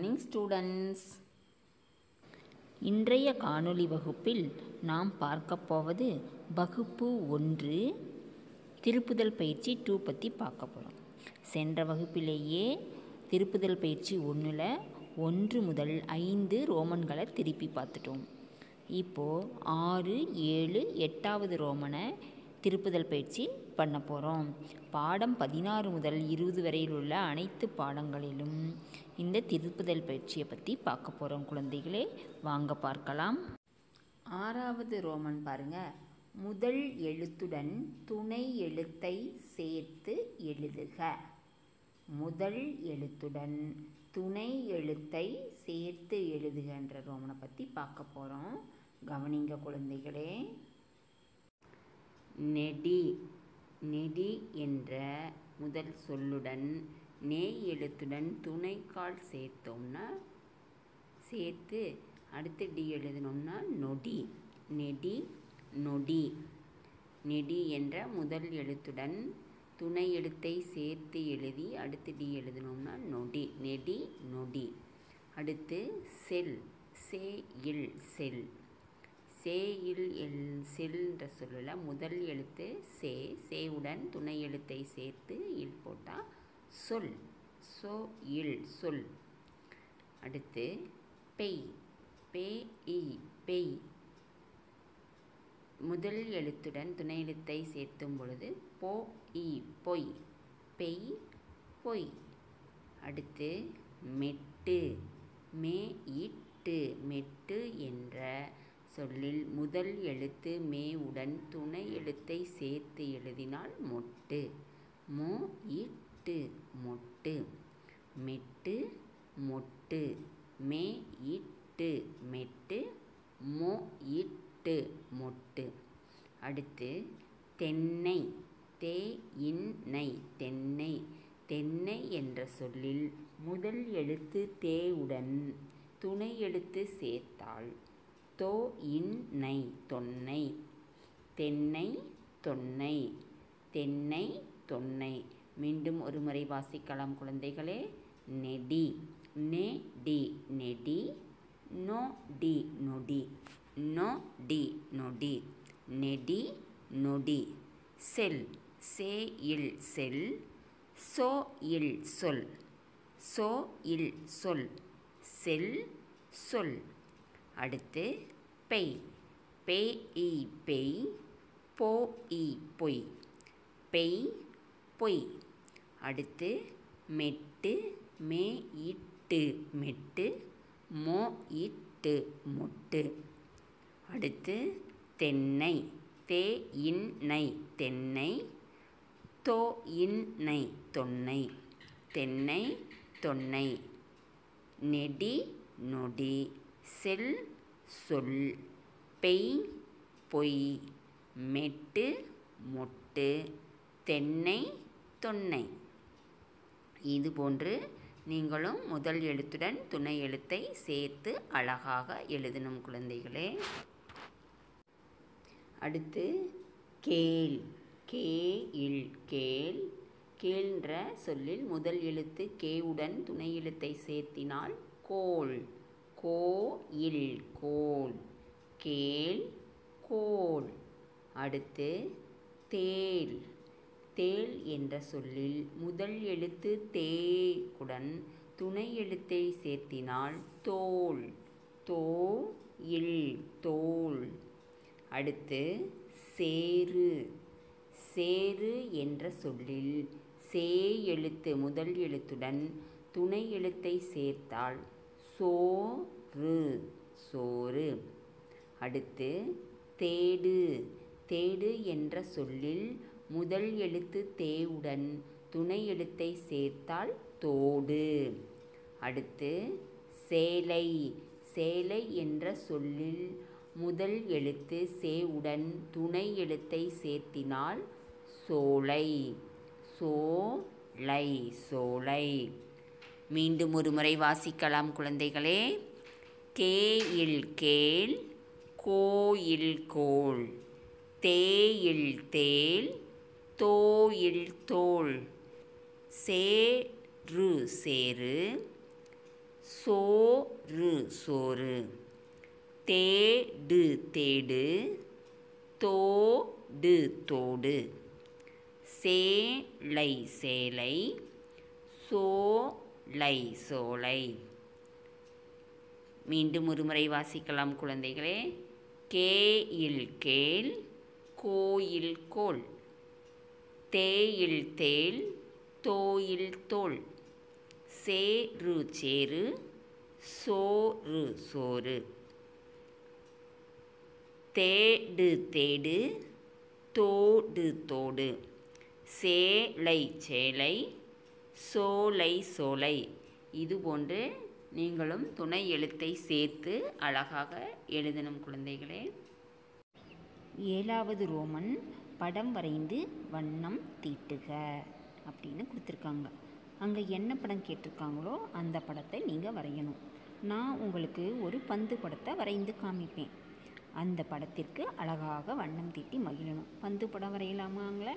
morning students இன்றைய காணொளி வகுப்பில் நாம் பார்க்க போவது வகுப்பு ஒன்று திருப்புதல் பயிற்சி டூ பற்றி பார்க்க போகிறோம் சென்ற வகுப்பிலேயே திருப்புதல் பயிற்சி ஒன்றில் ஒன்று முதல் ஐந்து ரோமன்களை திருப்பி பார்த்துட்டோம் இப்போது ஆறு ஏழு எட்டாவது ரோமனை திருப்புதல் பயிற்சி பண்ண போகிறோம் பாடம் பதினாறு முதல் இருபது வரையில் உள்ள அனைத்து பாடங்களிலும் இந்த திருப்புதல் பயிற்சியை பற்றி பார்க்க போகிறோம் குழந்தைகளே வாங்க பார்க்கலாம் ஆறாவது ரோமன் பாருங்க முதல் எழுத்துடன் துணை எழுத்தை சேர்த்து எழுதுக முதல் எழுத்துடன் துணை எழுத்தை சேர்த்து எழுதுகன்ற ரோமனை பற்றி பார்க்க போகிறோம் கவனிங்க குழந்தைகளே நெடி நெடி என்ற முதல் சொல்லுடன் நெய் எழுத்துடன் துணைக்கால் சேர்த்தோம்னா சேர்த்து அடுத்து டி எழுதினோம்னா நொடி நெடி நொடி நெடி என்ற முதல் எழுத்துடன் துணை எழுத்தை சேர்த்து எழுதி அடுத்து டி எழுதினோம்னா நொடி நெடி நொடி அடுத்து செல் சே இல் செல் சே இல் எல் செல்ன்ற சொல்லில் முதல் எழுத்து சே சேவுடன் துணை எழுத்தை சேர்த்து இல் போட்டால் சொல் சோ இல் சொல் அடுத்து பெய் பே இ பெய் முதல் எழுத்துடன் துணை எழுத்தை சேர்த்தும் பொழுது போ இ பொய் பெய் பொய் அடுத்து மெட்டு மே இட்டு மெட்டு என்ற சொல்லில் முதல் எழுத்து மே உடன் துணை எழுத்தை சேர்த்து எழுதினால் மொட்டு மோ இட்டு மொட்டு மெட்டு மொட்டு மே இட்டு மெட்டு மோ இட்டு மொட்டு அடுத்து தென்னை தே இன்னை தென்னை தென்னை என்ற சொல்லில் முதல் எழுத்து தேவுடன் துணை எழுத்து சேர்த்தால் தோ இன் நை தொன்னை தென்னை தொன்னை தென்னை தொன்னை மீண்டும் ஒரு முறை வாசிக்கலாம் குழந்தைகளே நெடி நெ டி நெடி நோ டி நொடி நோ டி நொடி நெடி நொடி செல் சே இல் செல் சோ இல் சொல் சோ இல் சொல் செல் சொல் அடுத்து பெய் பே இ பெய் போ இ பொய் பெய் பொய் அடுத்து மெட்டு மே இட்டு மெட்டு மோ இட்டு மொட்டு அடுத்து தென்னை தே இன் நை தென்னை தோ இன் நை தொன்னை தென்னை தொன்னை நெடி நொடி செல் சொல் பெய் பொய் மெட்டு மொட்டு தென்னை தொன்னை இது போன்று நீங்களும் முதல் எழுத்துடன் துணை எழுத்தை சேர்த்து அழகாக எழுதணும் குழந்தைகளே அடுத்து கேள் கே இல் கேள் கேள்ன்ற சொல்லில் முதல் எழுத்து கேவுடன் துணை எழுத்தை சேர்த்தினால் கோள் கோ இல் கோல் கேள் கோல் அடுத்து தேல் தேல் என்ற சொல்லில் முதல் எழுத்து தேக்குடன் துணை எழுத்தை சேர்த்தினால் தோல் தோ இல் தோல் அடுத்து சேரு சேரு என்ற சொல்லில் சே எழுத்து முதல் எழுத்துடன் துணை எழுத்தை சேர்த்தால் சோறு சோறு அடுத்து தேடு தேடு என்ற சொல்லில் முதல் எழுத்து தேவுடன் துணை எழுத்தை சேர்த்தால் தோடு அடுத்து சேலை சேலை என்ற சொல்லில் முதல் எழுத்து சேவுடன் துணை எழுத்தை சேர்த்தினால் சோலை சோலை சோலை மீண்டும் ஒரு முறை வாசிக்கலாம் குழந்தைகளே கேயில் கேள் கோயில் கோள் தேயில் தேல் தோயில் தோள் சேரு சேரு சோறு சோறு தேடு தேடு தோடு தோடு சேலை சேலை சோலை சோலை மீண்டும் ஒருமுறை வாசிக்கலாம் குழந்தைகளே கேயில் கேள் கோயில் கோல் தேயில் தேல் தோயில் தோல் சேரு சேரு சோறு சோறு தேடு தேடு தோடு தோடு சேலை சேலை சோலை சோலை இதுபோன்று நீங்களும் துணை எழுத்தை சேர்த்து அழகாக எழுதணும் குழந்தைகளே ஏழாவது ரோமன் படம் வரைந்து வண்ணம் தீட்டுக அப்படின்னு கொடுத்துருக்காங்க அங்கே என்ன படம் கேட்டிருக்காங்களோ அந்த படத்தை நீங்கள் வரையணும் நான் உங்களுக்கு ஒரு பந்து படத்தை வரைந்து காமிப்பேன் அந்த படத்திற்கு அழகாக வண்ணம் தீட்டி மகிழணும் பந்து படம் வரையலாமாங்களே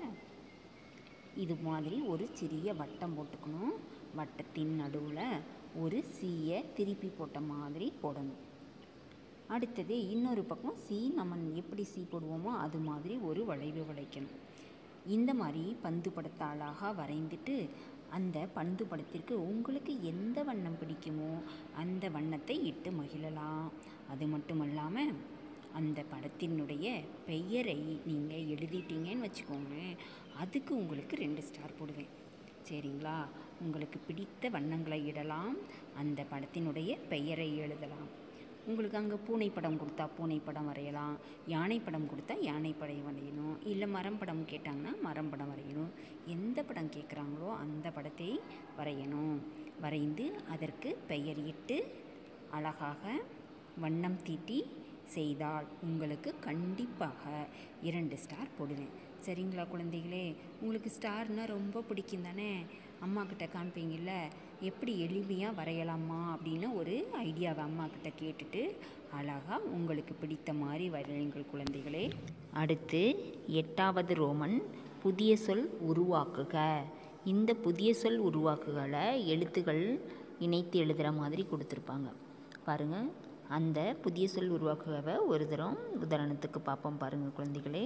இது மாதிரி ஒரு சிறிய வட்டம் போட்டுக்கணும் வட்டத்தின் நடுவில் ஒரு சீயை திருப்பி போட்ட மாதிரி போடணும் அடுத்தது இன்னொரு பக்கம் சி நம்ம எப்படி சி போடுவோமோ அது மாதிரி ஒரு வளைவு வளைக்கணும் இந்த மாதிரி பந்து படத்தை அழகாக வரைந்துட்டு அந்த பந்து படத்திற்கு உங்களுக்கு எந்த வண்ணம் பிடிக்குமோ அந்த வண்ணத்தை இட்டு மகிழலாம் அது மட்டும் இல்லாமல் அந்த படத்தினுடைய பெயரை நீங்கள் எழுதிட்டீங்கன்னு வச்சுக்கோங்க அதுக்கு உங்களுக்கு ரெண்டு ஸ்டார் போடுவேன் சரிங்களா உங்களுக்கு பிடித்த வண்ணங்களை இடலாம் அந்த படத்தினுடைய பெயரை எழுதலாம் உங்களுக்கு அங்கே பூனை படம் கொடுத்தா பூனை படம் வரையலாம் யானை படம் கொடுத்தா யானை படம் வரையணும் இல்லை மரம் படம் கேட்டாங்கன்னா மரம் படம் வரையணும் எந்த படம் கேட்குறாங்களோ அந்த படத்தை வரையணும் வரைந்து அதற்கு பெயரிட்டு அழகாக வண்ணம் தீட்டி செய்தால் உங்களுக்கு கண்டிப்பாக இரண்டு ஸ்டார் போடுவேன் சரிங்களா குழந்தைகளே உங்களுக்கு ஸ்டார்னால் ரொம்ப பிடிக்கும் தானே அம்மா கிட்ட காமிப்பீங்கல்ல எப்படி எளிமையாக வரையலாமா அப்படின்னு ஒரு ஐடியாவை அம்மா கிட்ட கேட்டுட்டு அழகாக உங்களுக்கு பிடித்த மாதிரி வரையுங்கள் குழந்தைகளே அடுத்து எட்டாவது ரோமன் புதிய சொல் உருவாக்குக இந்த புதிய சொல் உருவாக்குகளை எழுத்துக்கள் இணைத்து எழுதுகிற மாதிரி கொடுத்துருப்பாங்க பாருங்கள் அந்த புதிய சொல் உருவாக்குகவை ஒரு தரம் உதாரணத்துக்கு பார்ப்போம் பாருங்கள் குழந்தைகளே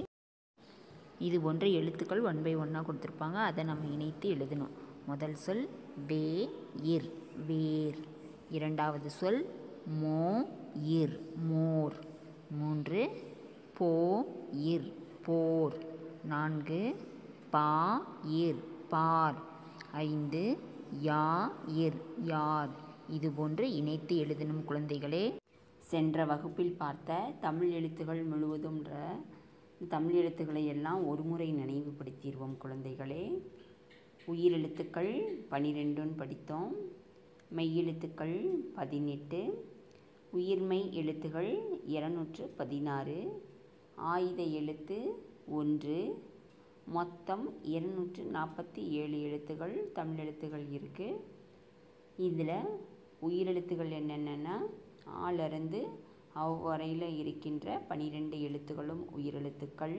இது போன்ற எழுத்துக்கள் ஒன் பை ஒன்னாக கொடுத்துருப்பாங்க அதை நம்ம இணைத்து எழுதணும் முதல் சொல் வே இர் வேர் இரண்டாவது சொல் மோ இர் மோர் மூன்று போ இர் போர் நான்கு பா இர் பார் ஐந்து யா இர் யார் இது போன்று இணைத்து எழுதணும் குழந்தைகளே சென்ற வகுப்பில் பார்த்த தமிழ் எழுத்துகள் முழுவதும்ன்ற தமிழ் எழுத்துக்களை எல்லாம் ஒரு முறை நினைவுபடுத்திடுவோம் குழந்தைகளே உயிரெழுத்துக்கள் பனிரெண்டுன்னு படித்தோம் மெய்யெழுத்துக்கள் பதினெட்டு உயிர்மெய் எழுத்துகள் இருநூற்று பதினாறு ஆயுத எழுத்து ஒன்று மொத்தம் இருநூற்று நாற்பத்தி ஏழு எழுத்துகள் தமிழ் எழுத்துகள் இருக்குது இதில் உயிரெழுத்துகள் என்னென்னா ஆளிருந்து அவ்வரையில் இருக்கின்ற பனிரெண்டு எழுத்துகளும் உயிரெழுத்துக்கள்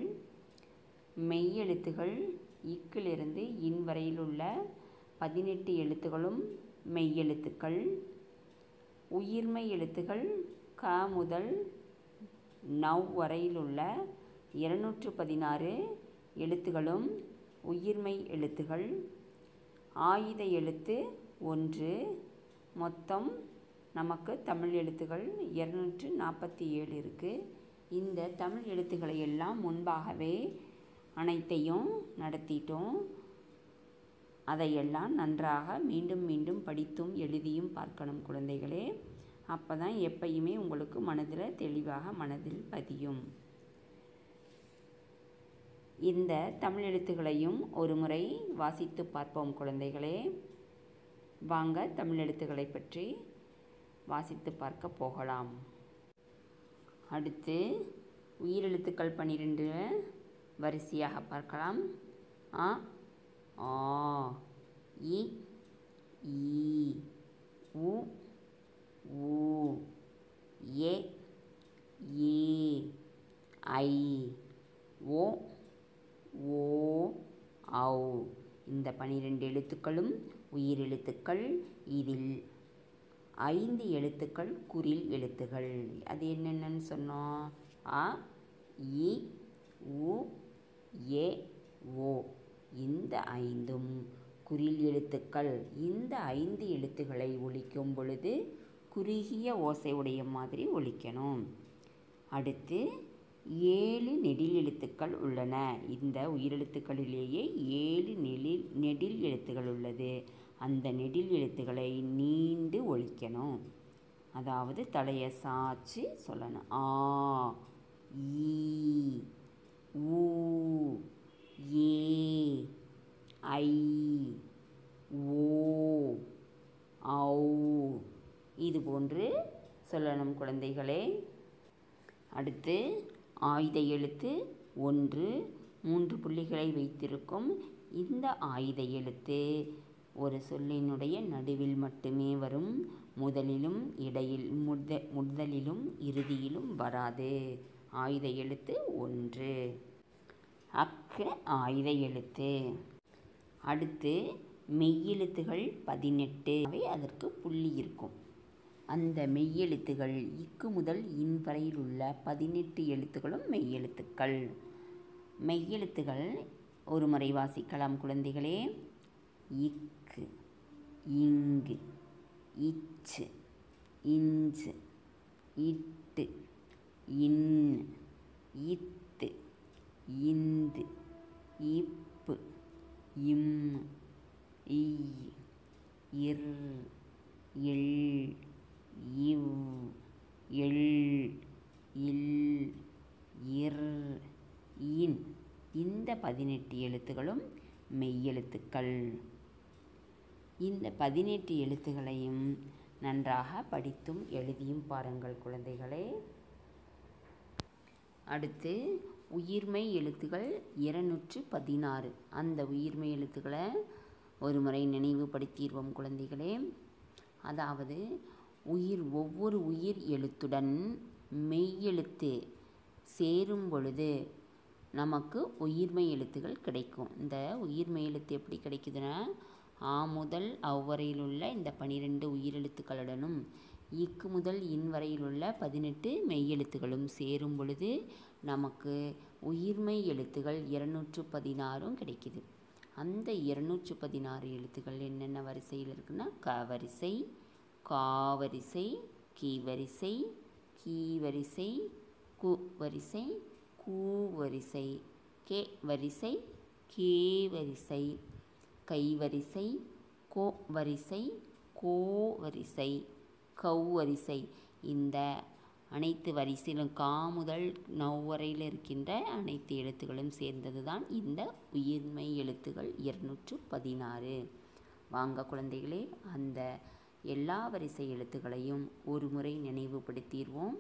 மெய்யெழுத்துகள் இக்கிலிருந்து இன் வரையில் உள்ள பதினெட்டு எழுத்துகளும் மெய்யெழுத்துக்கள் உயிர்மெய் எழுத்துகள் க முதல் நவ் வரையில் உள்ள இருநூற்று பதினாறு எழுத்துகளும் உயிர்மெய் எழுத்துகள் ஆயுத எழுத்து ஒன்று மொத்தம் நமக்கு தமிழ் எழுத்துகள் இரநூற்று நாற்பத்தி ஏழு இருக்குது இந்த தமிழ் எழுத்துக்களை எல்லாம் முன்பாகவே அனைத்தையும் நடத்திட்டோம் அதையெல்லாம் நன்றாக மீண்டும் மீண்டும் படித்தும் எழுதியும் பார்க்கணும் குழந்தைகளே அப்போ தான் எப்பயுமே உங்களுக்கு மனதில் தெளிவாக மனதில் பதியும் இந்த தமிழ் எழுத்துக்களையும் ஒரு முறை வாசித்து பார்ப்போம் குழந்தைகளே வாங்க தமிழ் எழுத்துக்களை பற்றி வாசித்து பார்க்க போகலாம் அடுத்து உயிரெழுத்துக்கள் பன்னிரெண்டு வரிசையாக பார்க்கலாம் அ ஆ இ ஈ உ ஊ ஏ ஏ ஐ ஓ ஓ ஔ இந்த பனிரெண்டு எழுத்துக்களும் உயிரெழுத்துக்கள் இதில் ஐந்து எழுத்துக்கள் குறில் எழுத்துகள் அது என்னென்னு சொன்னோம் அ இ உ ஏ ஓ இந்த ஐந்தும் குறில் எழுத்துக்கள் இந்த ஐந்து எழுத்துக்களை ஒலிக்கும் பொழுது குறுகிய ஓசை உடைய மாதிரி ஒலிக்கணும் அடுத்து ஏழு நெடில் எழுத்துக்கள் உள்ளன இந்த உயிரெழுத்துக்களிலேயே ஏழு நெடில் நெடில் எழுத்துக்கள் உள்ளது அந்த நெடில் எழுத்துக்களை நீண்டு ஒலிக்கணும் அதாவது தலையை சாய்ச்சி சொல்லணும் ஆ ஈ ஊ ஏ ஐ ஓ ஔ இது போன்று சொல்லணும் குழந்தைகளே அடுத்து ஆயுத எழுத்து ஒன்று மூன்று புள்ளிகளை வைத்திருக்கும் இந்த ஆயுத எழுத்து ஒரு சொல்லினுடைய நடுவில் மட்டுமே வரும் முதலிலும் இடையில் முத முதலிலும் இறுதியிலும் வராது ஆயுத எழுத்து ஒன்று அக்க ஆயுத எழுத்து அடுத்து மெய்யெழுத்துகள் பதினெட்டு அவை அதற்கு புள்ளி இருக்கும் அந்த மெய்யெழுத்துகள் இக்கு முதல் இன் வரையில் உள்ள பதினெட்டு எழுத்துக்களும் மெய்யெழுத்துக்கள் மெய்யெழுத்துகள் ஒரு முறை வாசிக்கலாம் குழந்தைகளே இக்கு இங்கு இச்சு இஞ்சு இட்டு இன் இத்து இந்து இப்பு இம் ஈ இர் எள் இவ் எள் இல் இர் இன் இந்த பதினெட்டு எழுத்துக்களும் மெய்யெழுத்துக்கள் இந்த பதினெட்டு எழுத்துக்களையும் நன்றாக படித்தும் எழுதியும் பாருங்கள் குழந்தைகளே அடுத்து உயிர்மெய் எழுத்துக்கள் இருநூற்று பதினாறு அந்த உயிர்மெய் எழுத்துக்களை ஒரு முறை நினைவுபடுத்திடுவோம் குழந்தைகளே அதாவது உயிர் ஒவ்வொரு உயிர் எழுத்துடன் மெய்யெழுத்து சேரும் பொழுது நமக்கு உயிர்மெய் எழுத்துக்கள் கிடைக்கும் இந்த உயிர்மெய் எழுத்து எப்படி கிடைக்குதுன்னா ஆ முதல் அவ்வரையில் உள்ள இந்த பனிரெண்டு உயிரெழுத்துக்களுடனும் இக்கு முதல் இன் வரையில் உள்ள பதினெட்டு மெய்யெழுத்துகளும் சேரும் பொழுது நமக்கு உயிர்மெய் எழுத்துகள் இருநூற்று பதினாறும் கிடைக்குது அந்த இருநூற்று பதினாறு எழுத்துக்கள் என்னென்ன வரிசையில் இருக்குன்னா க வரிசை கா வரிசை கி வரிசை கீ வரிசை கு வரிசை கூ வரிசை கே வரிசை கே வரிசை கை வரிசை கோ வரிசை கோ வரிசை கௌ வரிசை இந்த அனைத்து வரிசையிலும் கா முதல் நவ் வரையில் இருக்கின்ற அனைத்து எழுத்துக்களும் சேர்ந்தது தான் இந்த உயிர்மை எழுத்துகள் இருநூற்று பதினாறு வாங்க குழந்தைகளே அந்த எல்லா வரிசை எழுத்துக்களையும் ஒரு முறை நினைவுபடுத்திடுவோம்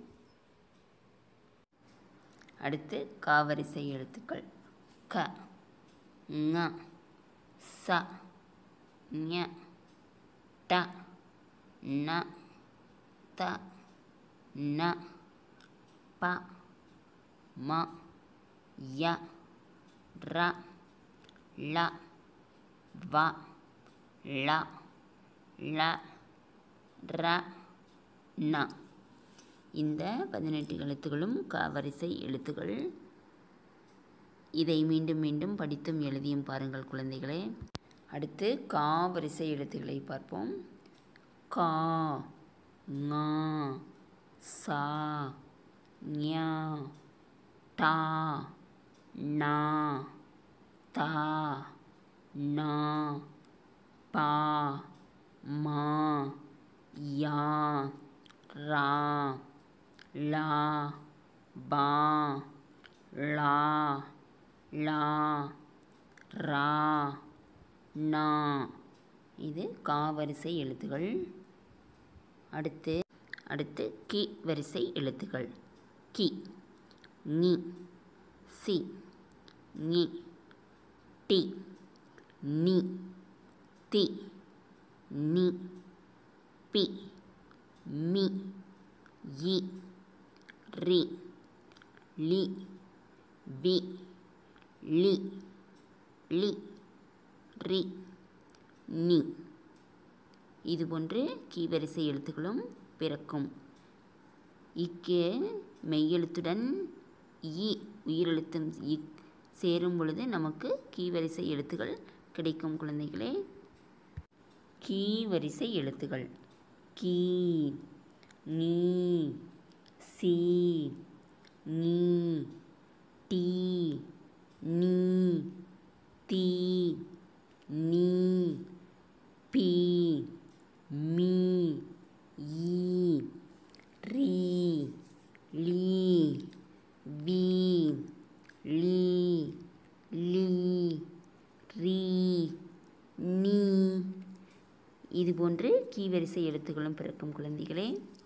அடுத்து காவரிசை எழுத்துக்கள் க ங ச ஞ ட ந த ந ப ம ய ர ல வ ள ள ர ந இந்த பதினெட்டு எழுத்துக்களும் கவரிசை எழுத்துக்கள் இதை மீண்டும் மீண்டும் படித்தும் எழுதியும் பாருங்கள் குழந்தைகளே அடுத்து கா வரிசை எழுத்துக்களை பார்ப்போம் கா ஙா சா ஞா டா நா தா நா பா மா யா ரா லா பா லா லா ரா நா இது கா வரிசை எழுத்துகள் அடுத்து அடுத்து கி வரிசை எழுத்துக்கள் கி நி சி நி டி நி தி நி பி மி இ ரி லி வி லி லி ரி நி இதுபோன்று கீவரிசை எழுத்துக்களும் பிறக்கும் இக்கு மெய்யெழுத்துடன் இ உயிரெழுத்தும் இ சேரும் பொழுது நமக்கு கீவரிசை எழுத்துக்கள் கிடைக்கும் குழந்தைகளே கீவரிசை எழுத்துக்கள் கீ நீ சி நீ டி நீ தி நீ பி மீ ஈ ரீ லீ வி லீ லீ ரீ நீ இது போன்று கீவரிசை எழுத்துக்களும் பிறக்கும் குழந்தைகளே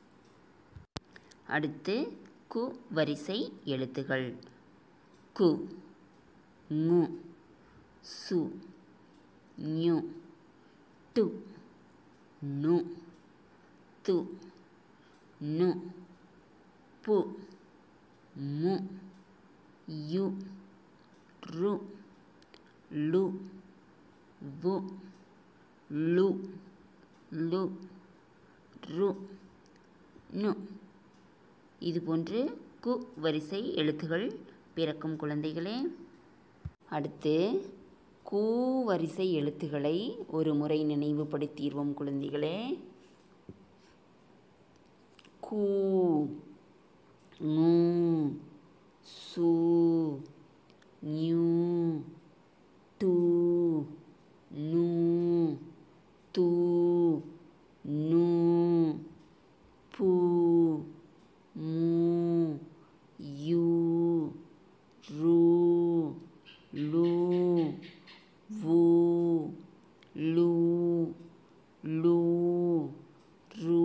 அடுத்து கு வரிசை எழுத்துகள் கு மு சு ஞு டு நு து நு பு மு யு ரு lu வு லு லு ரு நு இது போன்று கு வரிசை எழுத்துகள் பிறக்கும் குழந்தைகளே அடுத்து கூ வரிசை எழுத்துக்களை ஒரு முறை நினைவுபடுத்திடுவோம் குழந்தைகளே கூ ngு சு ஞு டு நு து நு பு மு யு ரு லு வு லு லு ரு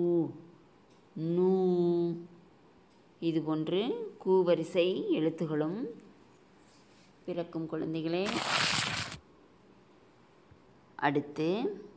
நு இதுபோன்று கூவரிசை எழுத்துகளும் பிறக்கும் குழந்தைகளே அடுத்து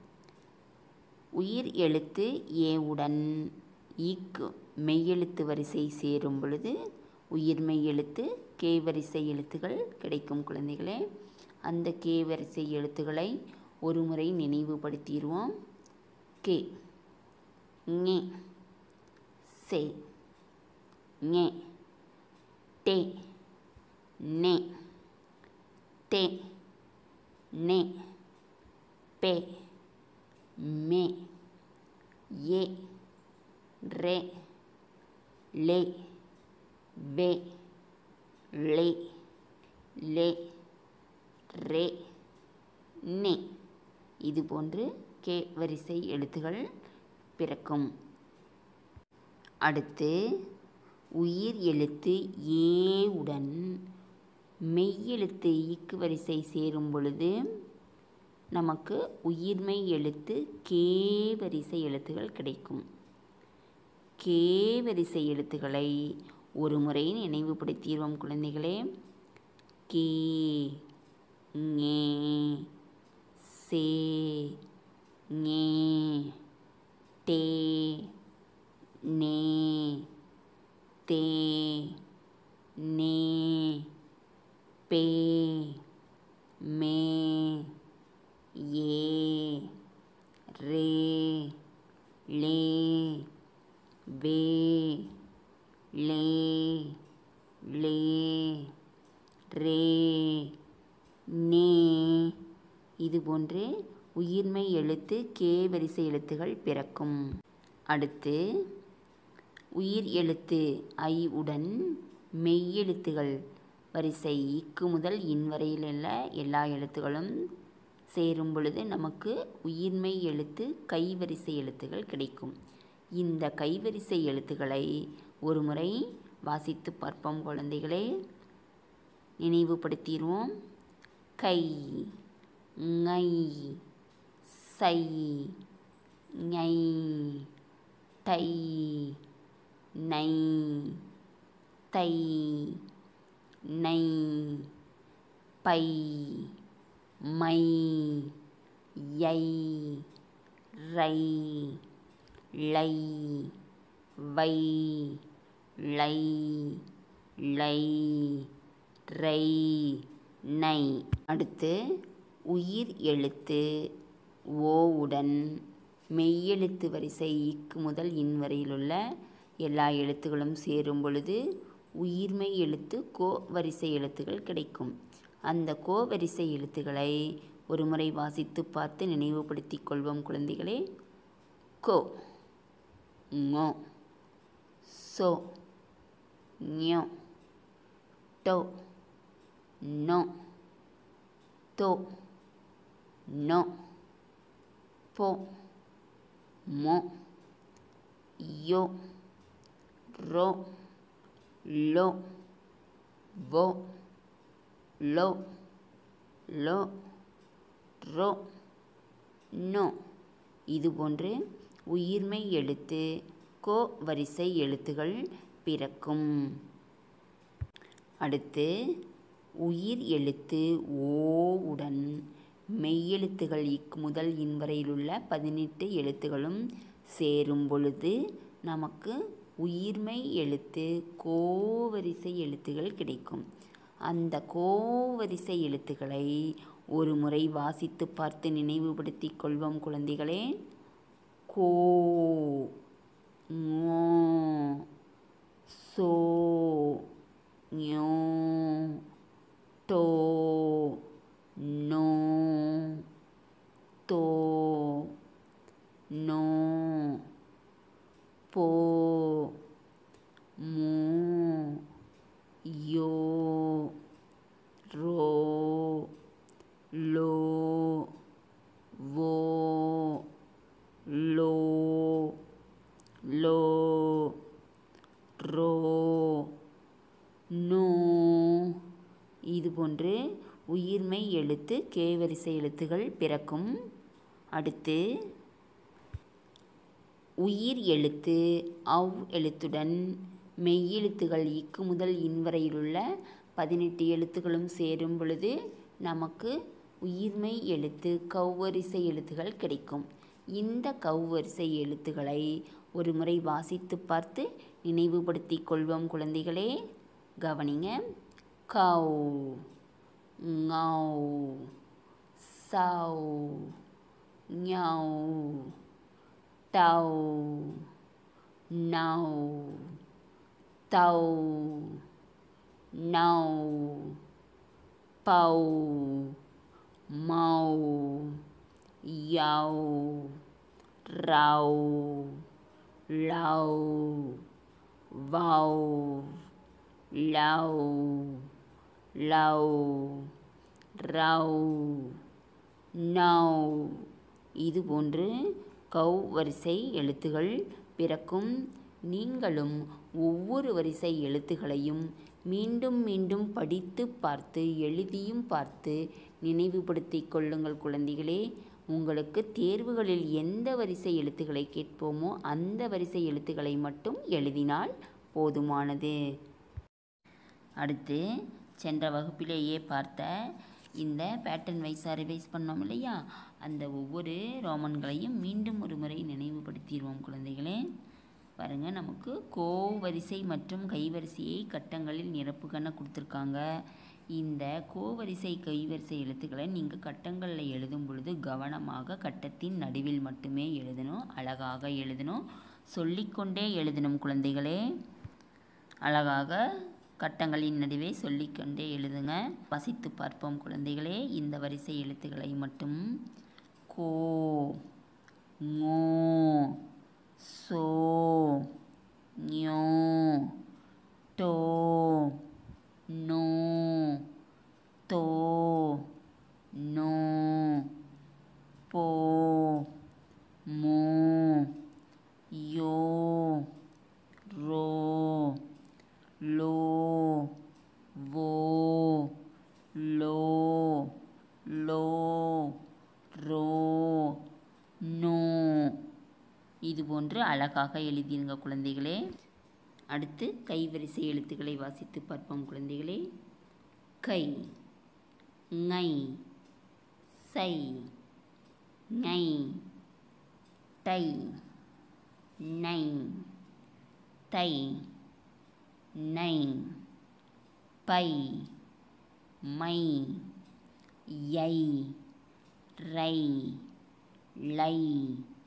உயிர் எழுத்து ஏவுடன் ஈக்கு மெய்யெழுத்து வரிசை சேரும் பொழுது உயிர்மெய் எழுத்து கே வரிசை எழுத்துகள் கிடைக்கும் குழந்தைகளே அந்த கே வரிசை எழுத்துக்களை ஒரு முறை நினைவுபடுத்திடுவோம் கே ஞே சே ஞே டே நே தே நே பே மே ஏ ரே லே வே லே லே ரே நே இது போன்று கே வரிசை எழுத்துகள் பிறக்கும் அடுத்து உயிர் எழுத்து ஏ உடன் மெய்யெழுத்து ஈக்கு வரிசை சேரும் பொழுது நமக்கு உயிர்மெய் எழுத்து கே வரிசை எழுத்துகள் கிடைக்கும் கே வரிசை எழுத்துக்களை ஒரு முறை நினைவுபடுத்திடுவோம் குழந்தைகளே கே ஞே சே ஞே டே நே தே நே பே மே ஏ ரே லே வே லே லே ரே நே இது போன்று உயிர்மை எழுத்து கே வரிசை எழுத்துகள் பிறக்கும் அடுத்து உயிர் எழுத்து ஐ உடன் மெய்யெழுத்துகள் வரிசை இக்கு முதல் இன் வரையில் உள்ள எல்லா எழுத்துகளும் சேரும் பொழுது நமக்கு உயிர்மெய் எழுத்து கைவரிசை எழுத்துகள் கிடைக்கும் இந்த கைவரிசை எழுத்துக்களை ஒரு முறை வாசித்து பார்ப்போம் குழந்தைகளே நினைவுபடுத்திடுவோம் கை ngை சை ஞை டை நை தை நை பை மை யை ரை லை வை லை லை ரை நை அடுத்து உயிர் எழுத்து ஓவுடன் மெய்யெழுத்து வரிசை இக்கு முதல் இன் வரையிலுள்ள எல்லா எழுத்துகளும் சேரும் பொழுது உயிர்மெய் எழுத்து கோ வரிசை எழுத்துகள் கிடைக்கும் அந்த கோ வரிசை எழுத்துக்களை ஒரு முறை வாசித்து பார்த்து நினைவுபடுத்திக் கொள்வோம் குழந்தைகளே கோ ngோ சோ ஞோ டோ நோ தோ நோ போ மோ யோ ரோ லோ வோ லோ லோ ரோ நோ இதுபோன்று உயிர்மெய் எழுத்து கோ வரிசை எழுத்துகள் பிறக்கும் அடுத்து உயிர் எழுத்து ஓவுடன் மெய்யெழுத்துகள் இக் முதல் இன் வரையிலுள்ள பதினெட்டு எழுத்துகளும் சேரும் பொழுது நமக்கு உயிர்மெய் எழுத்து கோவரிசை எழுத்துகள் கிடைக்கும் அந்த கோவரிசை எழுத்துக்களை ஒரு முறை வாசித்து பார்த்து நினைவுபடுத்திக் கொள்வோம் குழந்தைகளே கோ ஞோ சோ ஞோ டோ நோ தோ நோ போ மோ யோ ரோ லோ வோ லோ லோ ரோ நோ இதுபோன்று உயிர்மெய் எழுத்து கேவரிசை எழுத்துகள் பிறக்கும் அடுத்து உயிர் எழுத்து அவ் எழுத்துடன் மெய்யெழுத்துகள் இக்கு முதல் இன் வரையிலுள்ள பதினெட்டு எழுத்துக்களும் சேரும் பொழுது நமக்கு உயிர்மெய் எழுத்து கவ்வரிசை எழுத்துகள் கிடைக்கும் இந்த கவ்வரிசை எழுத்துக்களை ஒரு முறை வாசித்து பார்த்து நினைவுபடுத்திக் கொள்வோம் குழந்தைகளே கவனிங்க கவ் ngầu sầu nhầu tàu nầu tàu nầu bầu màu dầu rầu lầu vầu lầu lầu ரவ் now இதுபோன்று கவ் வரிசை எழுத்துகள் பிறக்கும் நீங்களும் ஒவ்வொரு வரிசை எழுத்துகளையும் மீண்டும் மீண்டும் படித்து பார்த்து எழுதியும் பார்த்து நினைவுபடுத்திக் கொள்ளுங்கள் குழந்தைகளே உங்களுக்கு தேர்வுகளில் எந்த வரிசை எழுத்துக்களை கேட்போமோ அந்த வரிசை எழுத்துக்களை மட்டும் எழுதினால் போதுமானது அடுத்து சென்ற வகுப்பிலேயே பார்த்த இந்த பேட்டர்ன் வைஸாக ரிவைஸ் பண்ணோம் இல்லையா அந்த ஒவ்வொரு ரோமன்களையும் மீண்டும் ஒரு முறை நினைவுபடுத்திடுவோம் குழந்தைகளே பாருங்கள் நமக்கு கோ வரிசை மற்றும் கைவரிசையை கட்டங்களில் நிரப்புகன்னு கொடுத்துருக்காங்க இந்த கோவரிசை கைவரிசை எழுத்துக்களை நீங்கள் கட்டங்களில் எழுதும் பொழுது கவனமாக கட்டத்தின் நடுவில் மட்டுமே எழுதணும் அழகாக எழுதணும் சொல்லிக்கொண்டே எழுதணும் குழந்தைகளே அழகாக கட்டங்களின் நடுவே சொல்லிக்கொண்டே எழுதுங்க வசித்து பார்ப்போம் குழந்தைகளே இந்த வரிசை எழுத்துக்களை மட்டும் கோ ngô சோ ஞோ டோ நோ தோ நோ போ மோ யோ ரோ லோ வோ லோ லோ ரோ நோ இது போன்று அழகாக எழுதிருங்க குழந்தைகளே அடுத்து கைவரிசை எழுத்துக்களை வாசித்து பார்ப்போம் குழந்தைகளே கை ngை சை ngை டை நை தை நை பை மை யை ரை லை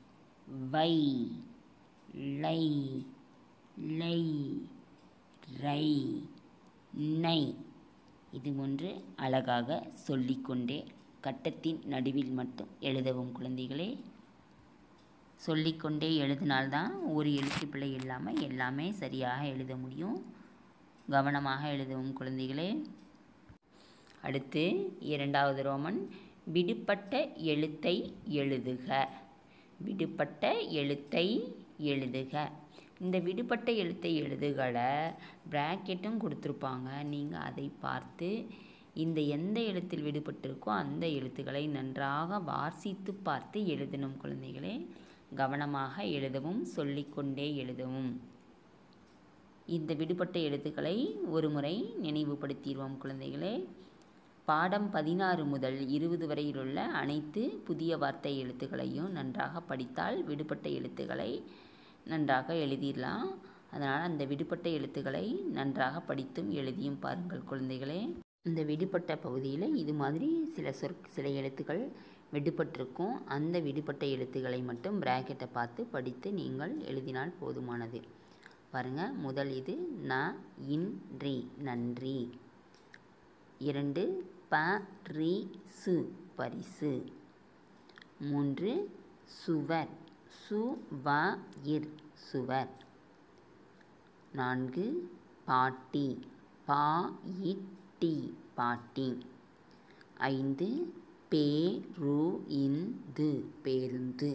வை லை லை ரை நை இது ஒன்று அழகாக சொல்லிக்கொண்டே கட்டத்தின் நடுவில் மட்டும் எழுதவும் குழந்தைகளே சொல்லிக்கொண்டே எழுதினால்தான் ஒரு எழுத்து பிழை இல்லாமல் எல்லாமே சரியாக எழுத முடியும் கவனமாக எழுதவும் குழந்தைகளே அடுத்து இரண்டாவது ரோமன் விடுபட்ட எழுத்தை எழுதுக விடுபட்ட எழுத்தை எழுதுக இந்த விடுபட்ட எழுத்தை எழுதுகளை ப்ராக்கெட்டும் கொடுத்துருப்பாங்க நீங்கள் அதை பார்த்து இந்த எந்த எழுத்தில் விடுபட்டிருக்கோ அந்த எழுத்துக்களை நன்றாக வாசித்து பார்த்து எழுதணும் குழந்தைகளே கவனமாக எழுதவும் சொல்லிக்கொண்டே எழுதவும் இந்த விடுபட்ட எழுத்துக்களை ஒரு முறை நினைவுபடுத்திடுவோம் குழந்தைகளே பாடம் பதினாறு முதல் இருபது வரையிலுள்ள அனைத்து புதிய வார்த்தை எழுத்துக்களையும் நன்றாக படித்தால் விடுபட்ட எழுத்துக்களை நன்றாக எழுதிடலாம் அதனால் அந்த விடுபட்ட எழுத்துக்களை நன்றாக படித்தும் எழுதியும் பாருங்கள் குழந்தைகளே இந்த விடுபட்ட பகுதியில் இது மாதிரி சில சொற் சில எழுத்துக்கள் விடுபட்டிருக்கும் அந்த விடுபட்ட எழுத்துக்களை மட்டும் பிராக்கெட்டை பார்த்து படித்து நீங்கள் எழுதினால் போதுமானது பாருங்கள் முதல் இது ந இன்றி நன்றி இரண்டு ப ரி சு பரிசு மூன்று சுவர் சு வ இர் சுவர் நான்கு பாட்டி பா இட்டி பாட்டி ஐந்து பேரு இந்து பேருந்து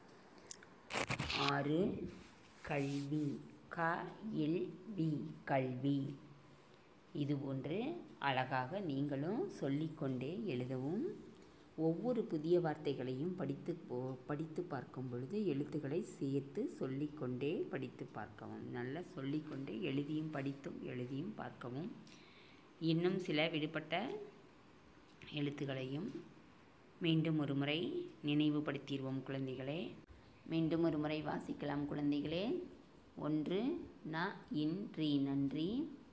ஆறு கல்வி க இல் வி கல்வி இது போன்று அழகாக நீங்களும் சொல்லிக்கொண்டே எழுதவும் ஒவ்வொரு புதிய வார்த்தைகளையும் படித்து போ படித்து பார்க்கும் பொழுது எழுத்துக்களை சேர்த்து சொல்லிக்கொண்டே படித்து பார்க்கவும் நல்லா சொல்லிக்கொண்டே எழுதியும் படித்தும் எழுதியும் பார்க்கவும் இன்னும் சில விடுபட்ட எழுத்துக்களையும் மீண்டும் ஒரு முறை நினைவுபடுத்திடுவோம் குழந்தைகளே மீண்டும் ஒரு முறை வாசிக்கலாம் குழந்தைகளே ஒன்று ந இன்றி நன்றி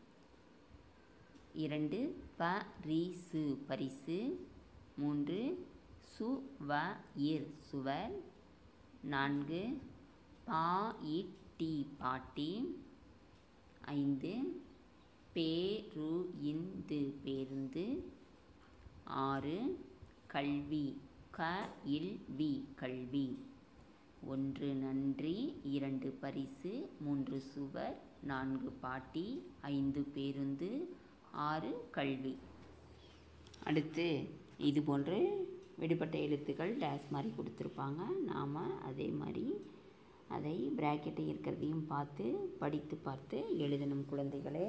இரண்டு ப ரி சு பரிசு மூன்று சு வ இர் சுவர் நான்கு பா இட்டி பாட்டி ஐந்து பேரு இந்து பேருந்து ஆறு கல்வி க இல் வி கல்வி ஒன்று நன்றி இரண்டு பரிசு மூன்று சுவர் நான்கு பாட்டி ஐந்து பேருந்து ஆறு கல்வி அடுத்து இது போன்று விடுபட்ட எழுத்துக்கள் டேஸ் மாதிரி கொடுத்துருப்பாங்க நாம் அதே மாதிரி அதை பிராக்கெட்டை இருக்கிறதையும் பார்த்து படித்து பார்த்து எழுதணும் குழந்தைகளே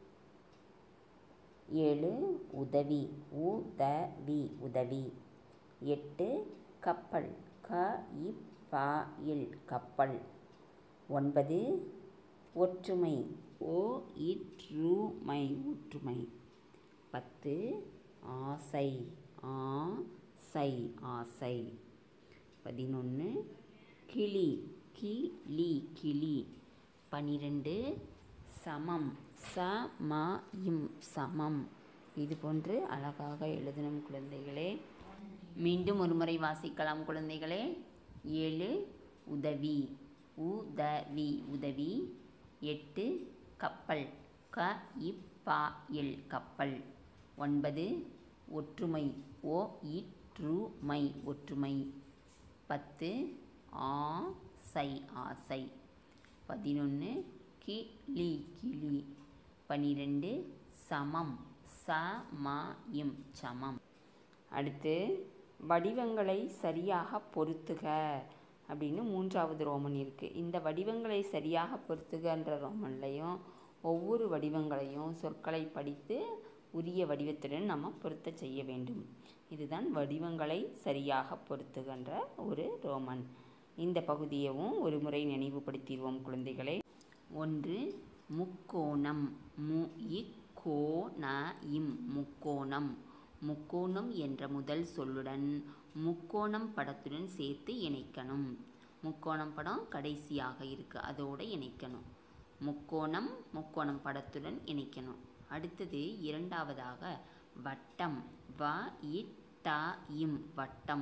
ஏழு உதவி உதவி உதவி எட்டு கப்பல் க இப் பா இல் கப்பல் ஒன்பது ஒற்றுமை ஓ இற்றுமை ஒற்றுமை பத்து ஆசை ஆசை ஆசை பதினொன்று கிளி கிளி கிளி பனிரெண்டு சமம் ச ம இம் சமம் இது போன்று அழகாக எழுதணும் குழந்தைகளே மீண்டும் ஒரு முறை வாசிக்கலாம் குழந்தைகளே ஏழு உதவி உதவி உதவி எட்டு கப்பல் க இப்பா எல் கப்பல் ஒன்பது ஒற்றுமை ஓ இற்றுமை ஒற்றுமை பத்து ஆசை ஆசை பதினொன்று கிளி கிளி பனிரெண்டு சமம் ச ம இம் சமம் அடுத்து வடிவங்களை சரியாக பொருத்துக அப்படின்னு மூன்றாவது ரோமன் இருக்குது இந்த வடிவங்களை சரியாக பொருத்துகன்ற ரோமன்லையும் ஒவ்வொரு வடிவங்களையும் சொற்களை படித்து உரிய வடிவத்துடன் நம்ம பொருத்த செய்ய வேண்டும் இதுதான் வடிவங்களை சரியாக பொருத்துகின்ற ஒரு ரோமன் இந்த பகுதியவும் ஒரு முறை நினைவுபடுத்திடுவோம் குழந்தைகளே ஒன்று முக்கோணம் மு இக்கோ ந இம் முக்கோணம் முக்கோணம் என்ற முதல் சொல்லுடன் முக்கோணம் படத்துடன் சேர்த்து இணைக்கணும் முக்கோணம் படம் கடைசியாக இருக்குது அதோடு இணைக்கணும் முக்கோணம் முக்கோணம் படத்துடன் இணைக்கணும் அடுத்தது இரண்டாவதாக வட்டம் வ இ ட இம் வட்டம்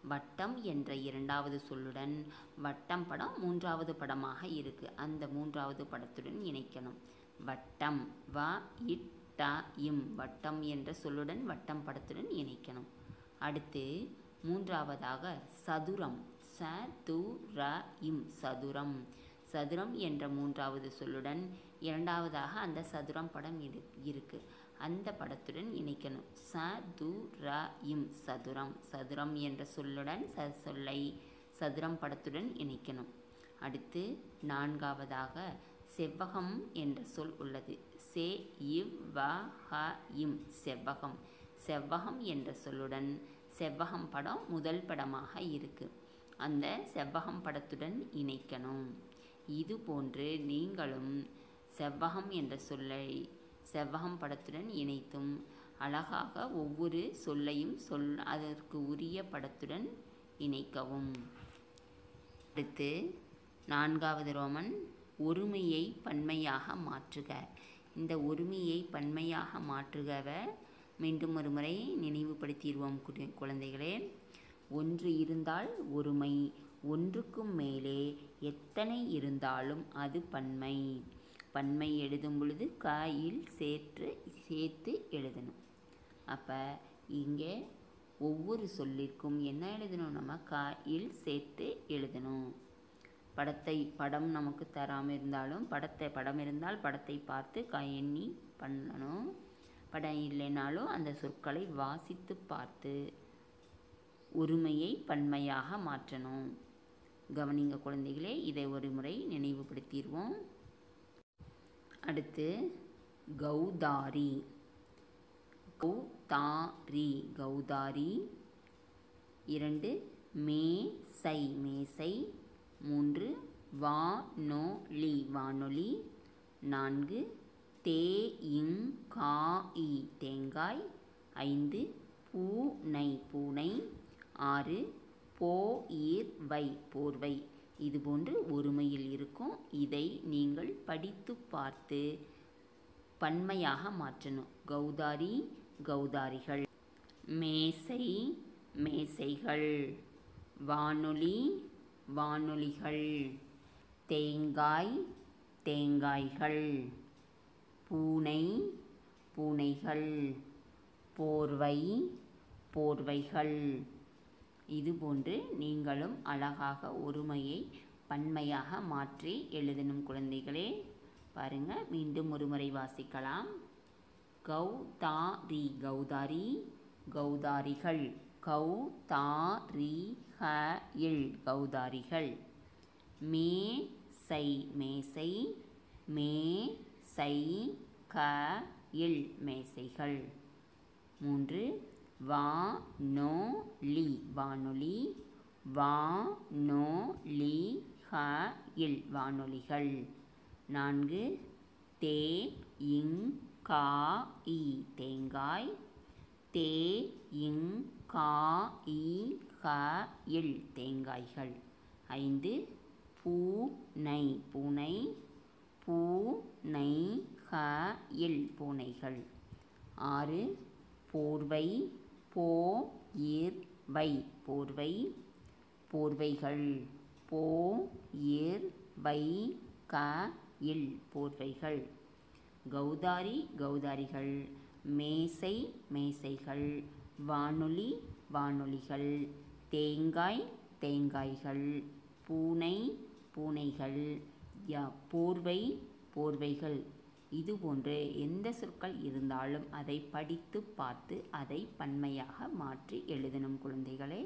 வட்டம் என்ற இரண்டாவது சொல்லுடன் வட்டம் படம் மூன்றாவது படமாக இருக்கு அந்த மூன்றாவது படத்துடன் இணைக்கணும் வட்டம் வ இட் ட இம் வட்டம் என்ற சொல்லுடன் வட்டம் படத்துடன் இணைக்கணும் அடுத்து மூன்றாவதாக சதுரம் ச து ர இம் சதுரம் சதுரம் என்ற மூன்றாவது சொல்லுடன் இரண்டாவதாக அந்த சதுரம் படம் இரு இருக்கு அந்த படத்துடன் இணைக்கணும் ச து ர இம் சதுரம் சதுரம் என்ற சொல்லுடன் ச சொல்லை சதுரம் படத்துடன் இணைக்கணும் அடுத்து நான்காவதாக செவ்வகம் என்ற சொல் உள்ளது செ இவ் வ ஹ இம் செவ்வகம் செவ்வகம் என்ற சொல்லுடன் செவ்வகம் படம் முதல் படமாக இருக்கு அந்த செவ்வகம் படத்துடன் இணைக்கணும் இது போன்று நீங்களும் செவ்வகம் என்ற சொல்லை செவ்வகம் படத்துடன் இணைத்தும் அழகாக ஒவ்வொரு சொல்லையும் சொல் அதற்கு உரிய படத்துடன் இணைக்கவும் அடுத்து நான்காவது ரோமன் ஒருமையை பன்மையாக மாற்றுக இந்த ஒருமையை பன்மையாக மாற்றுகவ மீண்டும் ஒரு முறை நினைவுபடுத்திடுவோம் கு- குழந்தைகளே ஒன்று இருந்தால் ஒருமை ஒன்றுக்கும் மேலே எத்தனை இருந்தாலும் அது பன்மை பன்மை எழுதும் பொழுது காயில் சேர்த்து சேர்த்து எழுதணும் அப்போ இங்கே ஒவ்வொரு சொல்லிற்கும் என்ன எழுதணும் நம்ம காயில் சேர்த்து எழுதணும் படத்தை படம் நமக்கு தராமல் இருந்தாலும் படத்தை படம் இருந்தால் படத்தை பார்த்து க எண்ணி பண்ணணும் படம் இல்லைனாலும் அந்த சொற்களை வாசித்து பார்த்து ஒருமையை பன்மையாக மாற்றணும் கவனிங்க குழந்தைகளே இதை ஒரு முறை நினைவுபடுத்திடுவோம் அடுத்து கௌதாரி கௌதாரி கௌதாரி இரண்டு மேசை மேசை மூன்று வானொலி வானொலி நான்கு தேயிங்காய் தேங்காய் ஐந்து பூனை பூனை ஆறு போயிர்வை போர்வை இதுபோன்று ஒருமையில் இருக்கும் இதை நீங்கள் படித்து பார்த்து பன்மையாக மாற்றணும் கௌதாரி கௌதாரிகள் மேசை மேசைகள் வானொலி வானொலிகள் தேங்காய் தேங்காய்கள் பூனை பூனைகள் போர்வை போர்வைகள் இதுபோன்று நீங்களும் அழகாக ஒருமையை பன்மையாக மாற்றி எழுதணும் குழந்தைகளே பாருங்க மீண்டும் ஒரு முறை வாசிக்கலாம் கௌதாரி கௌதாரி கௌதாரிகள் கௌதாரிகள் கௌதாரிகள் மேசை மேசை மேசை க இல் மேசைகள் மூன்று வானொலி வானொலி வானொலி ஹ இல் வானொலிகள் நான்கு தே இங் கா இ தேங்காய் தே இங் கா இ ஹ இல் தேங்காய்கள் ஐந்து பூனை பூனை பூனை ஹ இல் பூனைகள் ஆறு போர்வை போ இர் வை போர்வை போர்வைகள் போ இர் வை க இல் போர்வைகள் கௌதாரி கௌதாரிகள் மேசை மேசைகள் வானொலி வானொலிகள் தேங்காய் தேங்காய்கள் பூனை பூனைகள் யா போர்வை போர்வைகள் இது போன்று எந்த சொற்கள் இருந்தாலும் அதை படித்து பார்த்து அதை பன்மையாக மாற்றி எழுதணும் குழந்தைகளே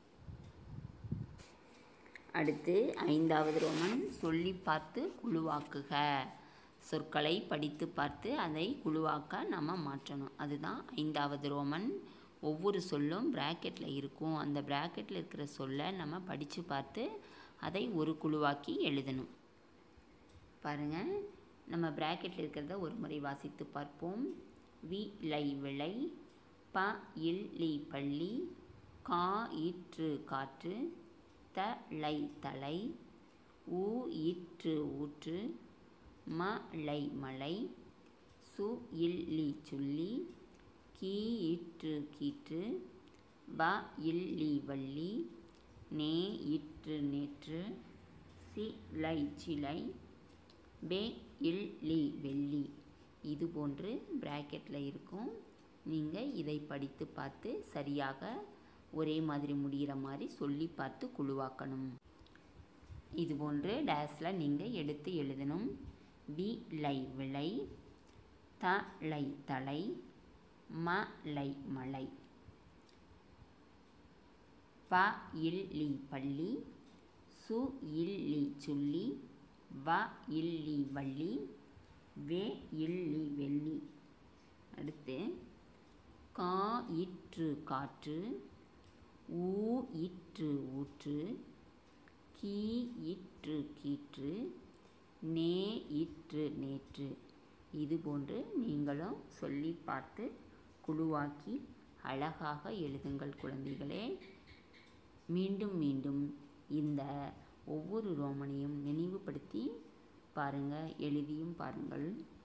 அடுத்து ஐந்தாவது ரோமன் சொல்லி பார்த்து குழுவாக்குக சொற்களை படித்து பார்த்து அதை குழுவாக்க நம்ம மாற்றணும் அதுதான் ஐந்தாவது ரோமன் ஒவ்வொரு சொல்லும் ப்ராக்கெட்டில் இருக்கும் அந்த ப்ராக்கெட்டில் இருக்கிற சொல்லை நம்ம படித்து பார்த்து அதை ஒரு குழுவாக்கி எழுதணும் பாருங்கள் நம்ம ப்ராக்கெட்டில் இருக்கிறத ஒரு முறை வாசித்து பார்ப்போம் வி லை விளை ப இல் லி பள்ளி கா இற்று காற்று த லை தலை ஊ இற்று ஊற்று ம லை மலை சு இல் லி சுள்ளி கீ இற்று கீற்று வ இல்லி வள்ளி நே இற்று நேற்று சி லை சிலை பே இல் லி வெள்ளி இது போன்று ப்ராக்கெட்டில் இருக்கும் நீங்கள் இதை படித்து பார்த்து சரியாக ஒரே மாதிரி முடிகிற மாதிரி சொல்லி பார்த்து குழுவாக்கணும் இது போன்று டேஸில் நீங்கள் எடுத்து எழுதணும் வி லை விளை த லை தலை ம லை மலை ப இல் லி பள்ளி சு இல் லி சுள்ளி வ இல் லி வள்ளி வே இல் லி வெள்ளி அடுத்து கா இற்று காற்று ஊ இற்று ஊற்று கீ இற்று கீற்று நே இற்று நேற்று இது போன்று நீங்களும் சொல்லி பார்த்து குழுவாக்கி அழகாக எழுதுங்கள் குழந்தைகளே மீண்டும் மீண்டும் இந்த ஒவ்வொரு ரோமனையும் நினைவுபடுத்தி பாருங்கள் எழுதியும் பாருங்கள்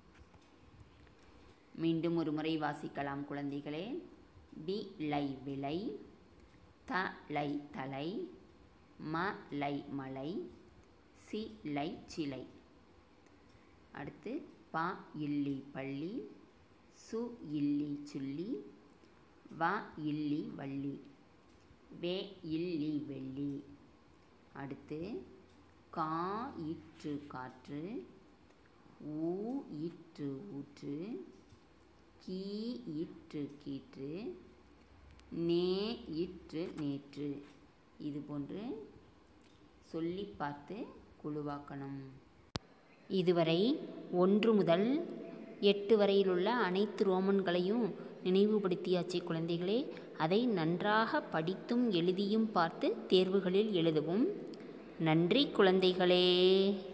மீண்டும் ஒரு முறை வாசிக்கலாம் குழந்தைகளே வி லை விலை த லை தலை ம லை மலை சி லை சிலை அடுத்து ப இல்லி பள்ளி சு இல்லி சுள்ளி வ இல்லி வள்ளி வே இல்லி வெள்ளி அடுத்து கா இற்று காற்று ஊ இற்று ஊற்று கீ இற்று கீற்று நே இற்று நேற்று இது போன்று சொல்லி பார்த்து குழுவாக்கணும் இதுவரை ஒன்று முதல் எட்டு வரையிலுள்ள அனைத்து ரோமன்களையும் நினைவுபடுத்தியாச்சு குழந்தைகளே அதை நன்றாக படித்தும் எழுதியும் பார்த்து தேர்வுகளில் எழுதவும் நன்றி குழந்தைகளே